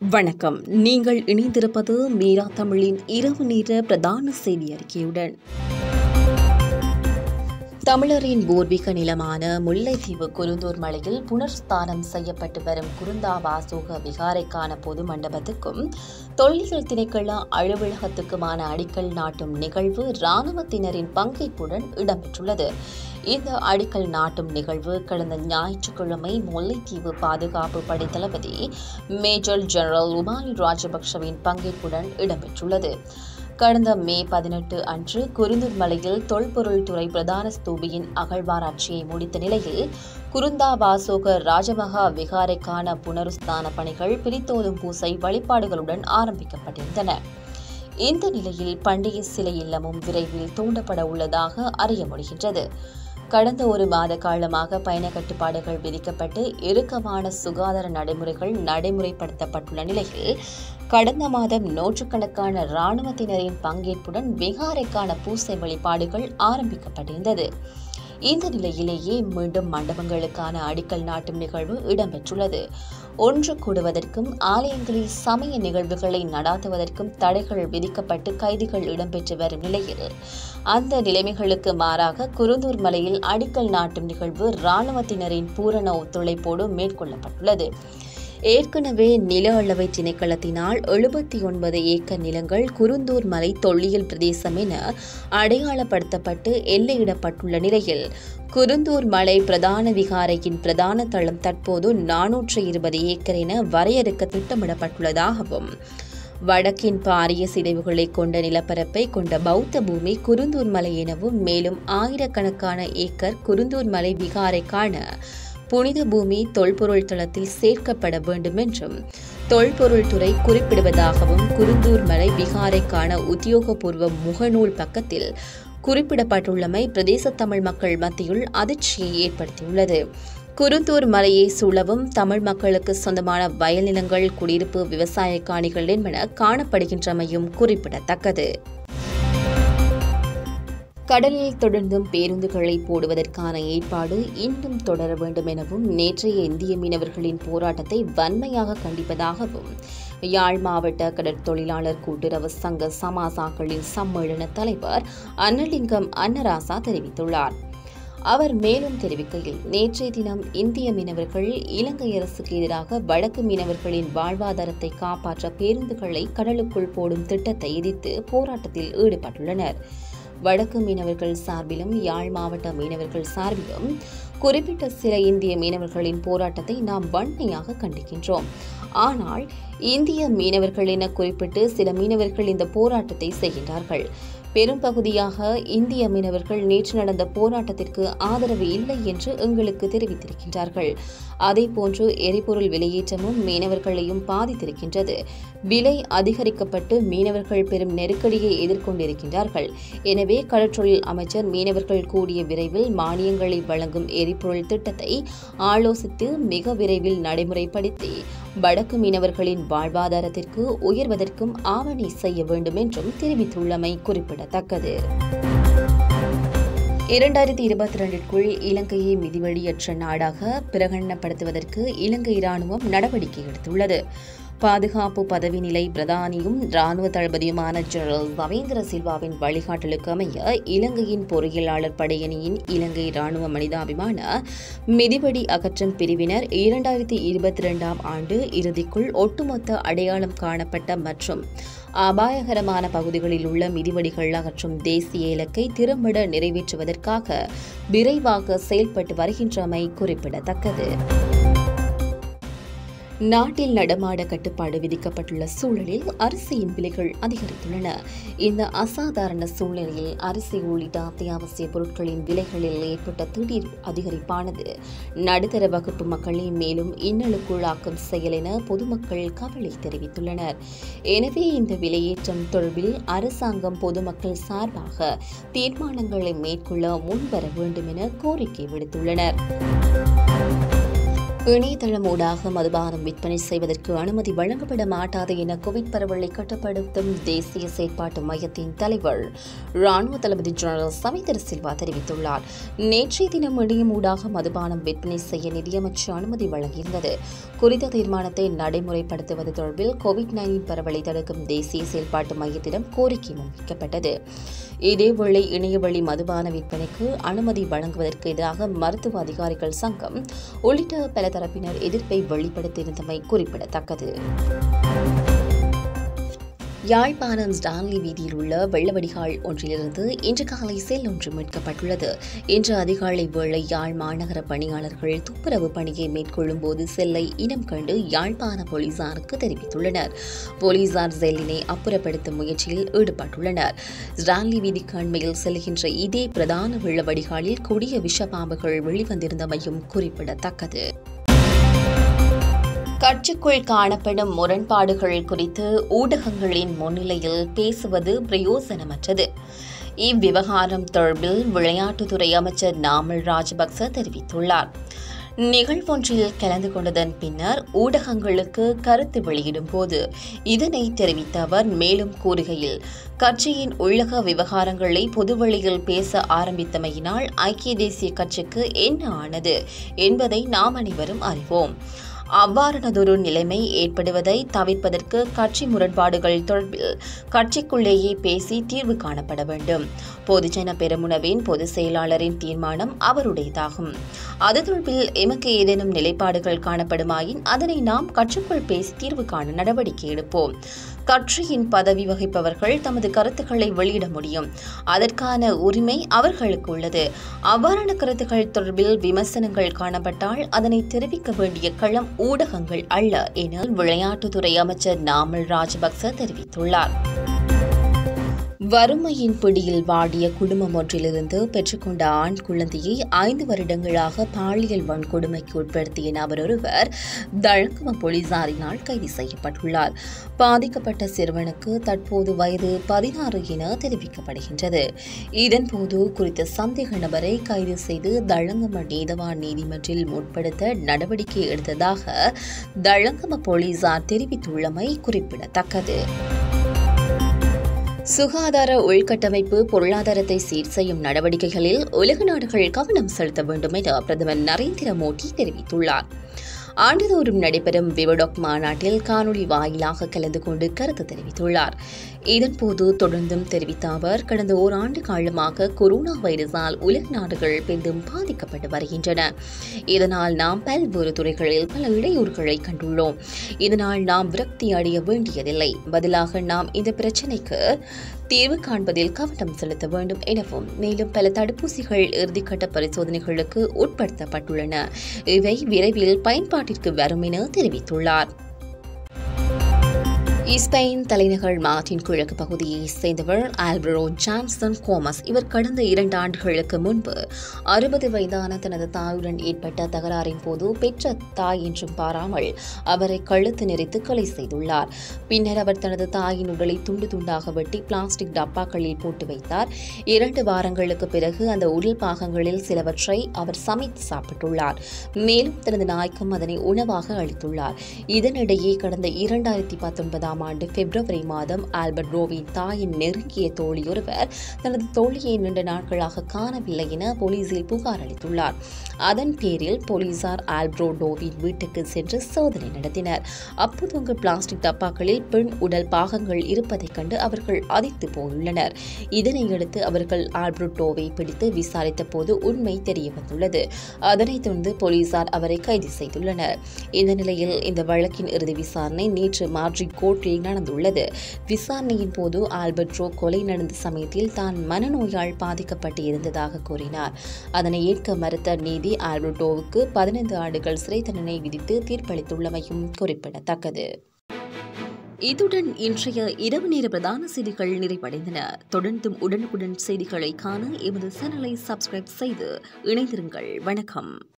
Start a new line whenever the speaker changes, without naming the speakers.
வணக்கம் நீங்கள் இணைந்திருப்பது மீரா தமிழின் இரவு நேர பிரதான செய்தி அறிக்கையுடன் தமிழரின் பூர்வீக நிலமான முல்லைத்தீவு குருந்தூர் மலையில் புனர்ஸ்தானம் செய்யப்பட்டு வரும் குருந்தாவாசோக விகாரைக்கான பொது மண்டபத்துக்கும் தொல்லியல் திணைக்கள அலுவலகத்துக்குமான அடிக்கல் நாட்டும் நிகழ்வு இராணுவத்தினரின் பங்கேற்புடன் இடம்பெற்றுள்ளது இந்த அடிக்கல் நாட்டும் நிகழ்வு கடந்த ஞாயிற்றுக்கிழமை முல்லைத்தீவு பாதுகாப்பு படை தளபதி மேஜர் ஜெனரல் உமானி ராஜபக்ஷவின் பங்கேற்புடன் இடம்பெற்றுள்ளது கடந்த மே பதினெட்டு அன்று குருந்தூர் மலையில் தொல்பொருள் துறை பிரதான ஸ்தூபியின் அகழ்வாராய்ச்சியை முடித்த நிலையில் குருந்தா வாசோக ராஜமகா விகாரைக்கான புனருஸ்தான பணிகள் பிரித்தோதும் பூசை வழிபாடுகளுடன் ஆரம்பிக்கப்பட்டிருந்தன இந்த நிலையில் பண்டைய சிலை இல்லமும் விரைவில் தூண்டப்பட உள்ளதாக அறிய முடிகின்றது கடந்த ஒரு மாத காலமாக பயண கட்டுப்பாடுகள் விதிக்கப்பட்டு இறுக்கமான சுகாதார நடைமுறைகள் நடைமுறைப்படுத்தப்பட்டுள்ள நிலையில் கடந்த மாதம் நூற்றுக்கணக்கான இராணுவத்தினரின் பங்கேற்புடன் விகாரைக்கான பூசை வழிபாடுகள் ஆரம்பிக்கப்பட்டிருந்தது இந்த நிலையிலேயே மீண்டும் மண்டபங்களுக்கான அடிக்கல் நாட்டும் நிகழ்வு இடம்பெற்றுள்ளது ஒன்று கூடுவதற்கும் ஆலயங்களில் சமய நிகழ்வுகளை நடாத்துவதற்கும் தடைகள் விதிக்கப்பட்டு கைதிகள் இடம்பெற்று வரும் நிலையில் அந்த நிலைமைகளுக்கு மாறாக குருந்தூர் மலையில் அடிக்கல் நாட்டும் நிகழ்வு இராணுவத்தினரின் பூரண ஒத்துழைப்போடு மேற்கொள்ளப்பட்டுள்ளது ஏற்கனவே நில அளவை திணைக்களத்தினால் எழுபத்தி ஒன்பது ஏக்கர் நிலங்கள் குருந்தூர் மலை தொல்லியல் பிரதேசம் என அடையாளப்படுத்தப்பட்டு எல்லையிடப்பட்டுள்ள நிலையில் குருந்தூர் மலை பிரதான விகாரையின் பிரதான தளம் தற்போது நானூற்று இருபது ஏக்கர் என வரையறுக்க திட்டமிடப்பட்டுள்ளதாகவும் வடக்கின் பாரிய சிதைவுகளை கொண்ட நிலப்பரப்பை கொண்ட பௌத்த பூமி குருந்தூர் மலை எனவும் மேலும் ஆயிரக்கணக்கான ஏக்கர் குருந்தூர் மலை விகாரைக்கான புனித பூமி தொல்பொருள் தளத்தில் சேர்க்கப்பட வேண்டும் என்றும் தொல்பொருள் துறை குறிப்பிடுவதாகவும் குருந்தூர் மலை விகாரைக்கான உத்தியோகபூர்வ முகநூல் பக்கத்தில் குறிப்பிடப்பட்டுள்ளமை பிரதேச தமிழ் மக்கள் மத்தியில் அதிர்ச்சியை ஏற்படுத்தியுள்ளது குருந்தூர் மலையை சூழவும் தமிழ் மக்களுக்கு சொந்தமான வயல் நிலங்கள் குடியிருப்பு விவசாய காணிகள் என்பன காணப்படுகின்றமையும் குறிப்பிடத்தக்கது கடலில் தொடர்ந்தும் பேருந்துகளை போடுவதற்கான ஏற்பாடு இன்னும் தொடர வேண்டும் எனவும் நேற்றைய இந்திய மீனவர்களின் போராட்டத்தை வன்மையாக கண்டிப்பதாகவும் யாழ் மாவட்ட கடற்தொழிலாளர் கூட்டுறவு சங்க சமாசாக்களின் சம்மேளன தலைவர் அன்னலிங்கம் அன்னராசா தெரிவித்துள்ளார் அவர் மேலும் தெரிவிக்கையில் நேற்றைய தினம் இந்திய மீனவர்கள் இலங்கை அரசுக்கு எதிராக வடக்கு மீனவர்களின் வாழ்வாதாரத்தை காப்பாற்ற பேருந்துகளை கடலுக்குள் போடும் திட்டத்தை எதிர்த்து போராட்டத்தில் ஈடுபட்டுள்ளனர் வடக்கு மீனவர்கள் சார்பிலும் யாழ் மாவட்ட மீனவர்கள் சார்பிலும் குறிப்பிட்ட சில இந்திய மீனவர்களின் போராட்டத்தை நாம் வன்மையாக கண்டிக்கின்றோம் ஆனால் இந்திய மீனவர்கள் என குறிப்பிட்டு சில மீனவர்கள் இந்த போராட்டத்தை செய்கின்றார்கள் பெரும்பகுதியாக இந்திய மீனவர்கள் நேற்று நடந்த போராட்டத்திற்கு ஆதரவு இல்லை என்று எங்களுக்கு தெரிவித்திருக்கின்றார்கள் அதேபோன்று எரிபொருள் விலையேற்றமும் மீனவர்களையும் பாதித்திருக்கின்றது விலை அதிகரிக்கப்பட்டு மீனவர்கள் பெரும் நெருக்கடியை எதிர்கொண்டிருக்கின்றார்கள் எனவே கடற்றொழில் அமைச்சர் மீனவர்கள் கூடிய விரைவில் மானியங்களை வழங்கும் எரிபொருள் திட்டத்தை ஆலோசித்து மிக விரைவில் நடைமுறைப்படுத்தி வடக்கு மீனவர்களின் வாழ்வாதாரத்திற்கு உயர்வதற்கும் ஆவணை செய்ய வேண்டும் என்றும் தெரிவித்துள்ளமை குறிப்பிடத்தக்கது இரண்டாயிரத்தி இருபத்தி ரெண்டிற்குள் இலங்கையை மிதிவழியற்ற நாடாக பிரகடனப்படுத்துவதற்கு இலங்கை ராணுவம் நடவடிக்கை எடுத்துள்ளது பாதுகாப்பு பதவி நிலை பிரதானியும் ராணுவ தளபதியுமான ஜெனரல் ரவீந்திர சில்வாவின் வழிகாட்டலுக்கு அமைய இலங்கையின் பொறியியலாளர் படையணியின் இலங்கை ராணுவ மனிதாபிமான மிதிவடி அகற்றும் பிரிவினர் இரண்டாயிரத்தி இருபத்தி இரண்டாம் ஆண்டு இறுதிக்குள் ஒட்டுமொத்த அடையாளம் காணப்பட்ட மற்றும் அபாயகரமான பகுதிகளில் உள்ள மிதிவடிகள் அகற்றும் தேசிய இலக்கை திறம்பட நிறைவேற்றுவதற்காக விரைவாக செயல்பட்டு வருகின்றமை குறிப்பிடத்தக்கது நாட்டில் நடமாட கட்டுப்பாடு விதிக்கப்பட்டுள்ள சூழலில் அரிசியின் விலைகள் அதிகரித்துள்ளன இந்த அசாதாரண சூழ்நிலையில் அரிசி உள்ளிட்ட அத்தியாவசிய பொருட்களின் விலைகளில் ஏற்பட்ட திடீர் அதிகரிப்பானது நடுத்தர வகுப்பு மக்களை மேலும் இன்னலுக்குள்ளாக்கும் செயல் என பொதுமக்கள் கவலை தெரிவித்துள்ளனர் எனவே இந்த விலையேற்றம் தொடர்பில் அரசாங்கம் பொதுமக்கள் சார்பாக தீர்மானங்களை மேற்கொள்ள முன்வர வேண்டும் என கோரிக்கை விடுத்துள்ளனர் இணையதளம் ஊடாக மதுபானம் விற்பனை செய்வதற்கு அனுமதி வழங்கப்பட மாட்டாது என கோவிட் பரவலை கட்டுப்படுத்தும் தேசிய செயற்பாட்டு மையத்தின் தலைவர் ராணுவ தளபதி ஜெனரல் சமிதர சில்வா தெரிவித்துள்ளார் நேற்றைய தினம் இணையம் ஊடாக மதுபானம் விற்பனை செய்ய நிதியமைச்சு அனுமதி வழங்கியிருந்தது குறித்த தீர்மானத்தை நடைமுறைப்படுத்துவது தொடர்பில் கோவிட் நைன்டீன் பரவலை தடுக்கும் தேசிய செயல்பாட்டு மையத்திடம் கோரிக்கை முன்வைக்கப்பட்டது இதேவேளை இணையவழி மதுபான விற்பனைக்கு அனுமதி வழங்குவதற்கு எதிராக மருத்துவ அதிகாரிகள் சங்கம் உள்ளிட்ட பல தரப்பினர் எதிர்ப்பை வெளிப்படுத்தியிருந்தமை குறிப்பிடத்தக்கது யாழ்ப்பாணம் ஸ்டான்லி வீதியில் உள்ள வெள்ளவடிகால் ஒன்றிலிருந்து இன்று காலை செல் ஒன்று மீட்கப்பட்டுள்ளது இன்று அதிகாலை வேளை யாழ் மாநகர பணியாளர்கள் துப்புரவு பணியை மேற்கொள்ளும் போது செல்லை இனம் கண்டு யாழ்ப்பாண போலீசாருக்கு தெரிவித்துள்ளனர் போலீசார் செல்லினை அப்புறப்படுத்தும் முயற்சியில் ஈடுபட்டுள்ளனர் ஸ்டான்லி வீதிக்கு அண்மையில் செல்கின்ற இதே பிரதான வெள்ளவடிகாலில் கொடிய விஷப்பாம்புகள் வெளிவந்திருந்தமையும் குறிப்பிடத்தக்கது கட்சிக்குள் காணப்படும் முரண்பாடுகள் குறித்து ஊடகங்களின் முன்னிலையில் பேசுவது பிரயோசனமற்றது இவ்விவகாரம் தொடர்பில் விளையாட்டுத்துறை அமைச்சர் நாமல் ராஜபக்ச தெரிவித்துள்ளார் நிகழ்வொன்றில் கலந்து கொண்டதன் பின்னர் ஊடகங்களுக்கு கருத்து வெளியிடும் போது இதனை தெரிவித்த அவர் மேலும் கூறுகையில் கட்சியின் உள்ளக விவகாரங்களை பொதுவெளியில் பேச ஆரம்பித்தமையினால் ஐக்கிய தேசிய கட்சிக்கு என்ன ஆனது என்பதை நாம் அனைவரும் அறிவோம் அவ்வாறானதொரு நிலைமை ஏற்படுவதை தவிர்ப்பதற்கு கட்சி முரண்பாடுகள் தொடர்பில் கட்சிக்குள்ளேயே பேசி தீர்வு காணப்பட வேண்டும் பொதுஜன பெருமுனவின் பொதுச் செயலாளரின் தீர்மானம் அவருடையதாகும் அது தொடர்பில் எமக்கு ஏதேனும் நிலைப்பாடுகள் காணப்படுமாயின் அதனை நாம் கட்சிக்குள் பேசி தீர்வு காண நடவடிக்கை எடுப்போம் கட்சியின் பதவி வகிப்பவர்கள் தமது கருத்துக்களை வெளியிட முடியும் அதற்கான உரிமை அவர்களுக்கு உள்ளது அவ்வாறான கருத்துக்கள் தொடர்பில் விமர்சனங்கள் காணப்பட்டால் அதனை தெரிவிக்க வேண்டிய களம் ஊடகங்கள் அல்ல என விளையாட்டுத்துறை அமைச்சர் நாமல் ராஜபக்ச தெரிவித்துள்ளார் வறுமையின் பிடியில் வாடிய குடும்பம் ஒன்றிலிருந்து பெற்றுக்கொண்ட ஆண் குழந்தையை ஐந்து வருடங்களாக பாலியல் வன்கொடுமைக்கு உட்படுத்திய நபர் ஒருவர் தழங்கும போலீசாரினால் கைது செய்யப்பட்டுள்ளார் பாதிக்கப்பட்ட சிறுவனுக்கு தற்போது வயது பதினாறு என தெரிவிக்கப்படுகின்றது இதன்போது குறித்த சந்தேக நபரை கைது செய்து தழங்கம நீதவான் நீதிமன்றில் முற்படுத்த நடவடிக்கை எடுத்ததாக தழங்கம போலீசார் தெரிவித்துள்ளமை குறிப்பிடத்தக்கது சுகாதார உள்கட்டமைப்பு பொருளாதாரத்தை சீர் செய்யும் நடவடிக்கைகளில் உலக நாடுகள் கவனம் செலுத்த வேண்டும் என பிரதமர் நரேந்திர மோடி தெரிவித்துள்ளார் ஆண்டுதோறும் நடைபெறும் விவடோக் மாநாட்டில் காணொலி வாயிலாக கலந்து கொண்டு கருத்து தெரிவித்துள்ளார் இதன்போது தொடர்ந்தும் தெரிவித்த அவர் கடந்த ஓராண்டு காலமாக கொரோனா வைரஸால் உலக நாடுகள் பெரிதும் பாதிக்கப்பட்டு வருகின்றன இதனால் நாம் பல்வேறு துறைகளில் பல இடையூறுகளை கண்டுள்ளோம் இதனால் நாம் விரக்தி அடைய வேண்டியதில்லை பதிலாக நாம் இந்த பிரச்சினைக்கு தீர்வு காண்பதில் கவனம் செலுத்த வேண்டும் எனவும் மேலும் பல தடுப்பூசிகள் இறுதிக்கட்ட பரிசோதனைகளுக்கு உட்படுத்தப்பட்டுள்ளன இவை விரைவில் பயன்பாட்டிற்கு வரும் என தெரிவித்துள்ளார் ஸ்பெயின் தலைநகர் மார்டின் கிழக்கு பகுதியைச் சேர்ந்தவர் ஆல்பரோ ஜான்சன் கோமஸ் இவர் கடந்த இரண்டு ஆண்டுகளுக்கு முன்பு அறுபது வயதான தனது தாயுடன் ஏற்பட்ட தகராறின் போது பெற்ற தாய் என்றும் பாராமல் அவரை கழுத்து நெறித்து கொலை செய்துள்ளார் பின்னர் அவர் தனது தாயின் உடலை துண்டு துண்டாக வெட்டி பிளாஸ்டிக் டப்பாக்களில் போட்டு வைத்தார் இரண்டு வாரங்களுக்கு பிறகு அந்த உடல் பாகங்களில் சிலவற்றை அவர் சமைத்து சாப்பிட்டுள்ளார் மேலும் தனது நாய்க்கும் அதனை உணவாக அளித்துள்ளார் இதனிடையே கடந்த இரண்டாயிரத்தி பத்தொன்பதாம் ஆண்டு பிப்ரவரி மாதம் ஆல்பர்ட் ரோவின் தாயின் நெருங்கிய தோழியொருவர் தனது தோழியை நீண்ட நாட்களாக காணவில்லை என போலீசில் புகார் அளித்துள்ளார் அதன் பேரில் போலீசார் ஆல்ப்ரோ டோவின் வீட்டுக்கு சென்று சோதனை நடத்தினர் அப்போது அங்கு பிளாஸ்டிக் டப்பாக்களில் பெண் உடல் பாகங்கள் இருப்பதைக் கண்டு அவர்கள் அதிர்த்து போயுள்ளனர் இதனையடுத்து அவர்கள் ஆல்ப்ரோட்டோவை பிடித்து விசாரித்த போது உண்மை தெரிய வந்துள்ளது அதனைத் தொடர்ந்து போலீசார் அவரை கைது செய்துள்ளனர் இந்த நிலையில் இந்த வழக்கின் இறுதி விசாரணை நேற்று மாட்ரிட் கோர்ட்டில் நடந்துள்ளது விசாரணையின் போது ஆல்பர்ட்ரோ கொலை நடந்த சமயத்தில் தான் மனநோயால் பாதிக்கப்பட்டு இருந்ததாக கூறினார் அதனை ஏற்க மறுத்த நீதி ஆல்பர்டோவுக்கு பதினைந்து ஆண்டுகள் சிறை தண்டனை விதித்து தீர்ப்பளித்துள்ளமையும் குறிப்பிடத்தக்கது இத்துடன் இன்றைய இரவு நேர பிரதான செய்திகள் நிறைவடைந்தன தொடர்ந்தும் உடனுக்குடன் செய்திகளை காண எமது சேனலை சப்ஸ்கிரைப் செய்து இணைந்திருங்கள் வணக்கம்